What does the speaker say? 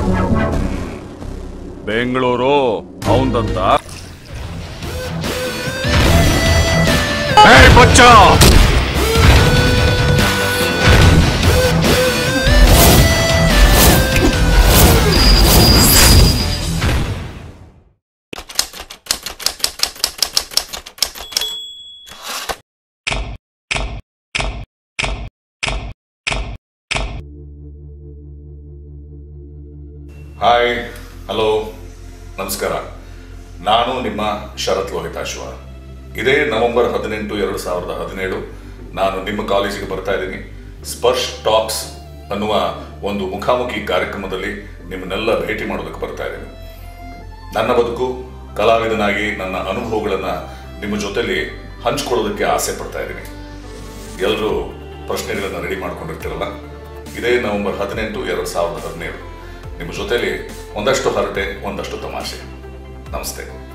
ಬೆಂಗಳೂರು ಅವಂದಂತ ಏಯ್ ಬಚ್ಚ hi hello ನಮಸ್ಕಾರ ನಾನು ನಿಮ್ಮ ಶರತ್ ಲೋಹಿತಾಶ್ವ ಇದೇ ನವೆಂಬರ್ ಹದಿನೆಂಟು ಎರಡು ಸಾವಿರದ ಹದಿನೇಳು ನಾನು ನಿಮ್ಮ ಕಾಲೇಜಿಗೆ ಬರ್ತಾ ಇದ್ದೀನಿ ಸ್ಪರ್ಶ್ ಟಾಕ್ಸ್ ಅನ್ನುವ ಒಂದು ಮುಖಾಮುಖಿ ಕಾರ್ಯಕ್ರಮದಲ್ಲಿ ನಿಮ್ಮನ್ನೆಲ್ಲ ಭೇಟಿ ಮಾಡೋದಕ್ಕೆ ಬರ್ತಾ ಇದ್ದೀನಿ ನನ್ನ ಬದುಕು ಕಲಾವಿದನಾಗಿ ನನ್ನ ಅನುಭವಗಳನ್ನು ನಿಮ್ಮ ಜೊತೆಲಿ ಹಂಚ್ಕೊಳ್ಳೋದಕ್ಕೆ ಆಸೆ ಪಡ್ತಾ ಇದ್ದೀನಿ ಎಲ್ಲರೂ ಪ್ರಶ್ನೆಗಳನ್ನು ರೆಡಿ ಮಾಡ್ಕೊಂಡಿರ್ತೀರಲ್ಲ ಇದೇ ನವೆಂಬರ್ ಹದಿನೆಂಟು ಎರಡು ಸಾವಿರದ ಹದಿನೇಳು ನಿಮ್ಮ ಜೊತೆಲಿ ಒಂದಷ್ಟು ಹರಟೆ ಒಂದಷ್ಟು ತಮಾಷೆ ನಮಸ್ತೆ